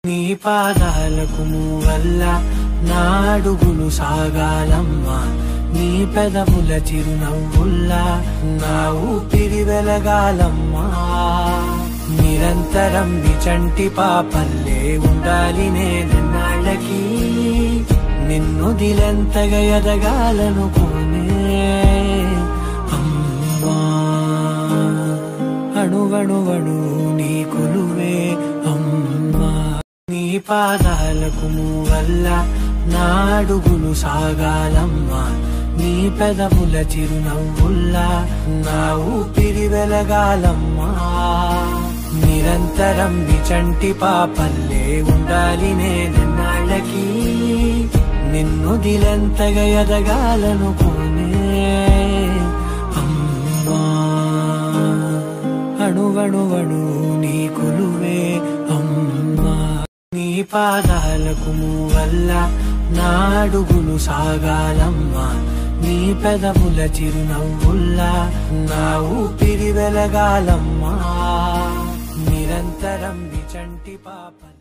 నీ పాదాలకు వల్ల నా అడుగులు సాగాలమ్మా నీ పెదవుల చిరునవ్వుల్లా నా ఊపిరి వెలగాలమ్మా నిరంతరం విచంటి పాపల్లే ఉండాలి నేనన్నాళ్ళకి నిన్ను దిలెంతగా ఎదగాలనుకోనే అమ్మా అణువణువణు నీ కొలువే అమ్మా నీ పాదాలకు వల్ల నా అడుగులు సాగాలమ్మా నీ పెదవుల చిరునవ్వుల్లా నా ఊపిరి వెలగాలమ్మా నిరంతరం విచంటి పాపల్లే ఉండాలి నేనన్నాళ్ళకి నిన్ను దిలెంతగా ఎదగాలనుకోనే అమ్మా అణువణువణు నీ కొలువే అమ్మా నీ పాదాలకు వల్ల నా అడుగులు సాగాలమ్మా నీ పెదవుల చిరునవ్వుల్లా నా ఊపిరి వెలగాలమ్మా నిరంతరం విచంటి పాప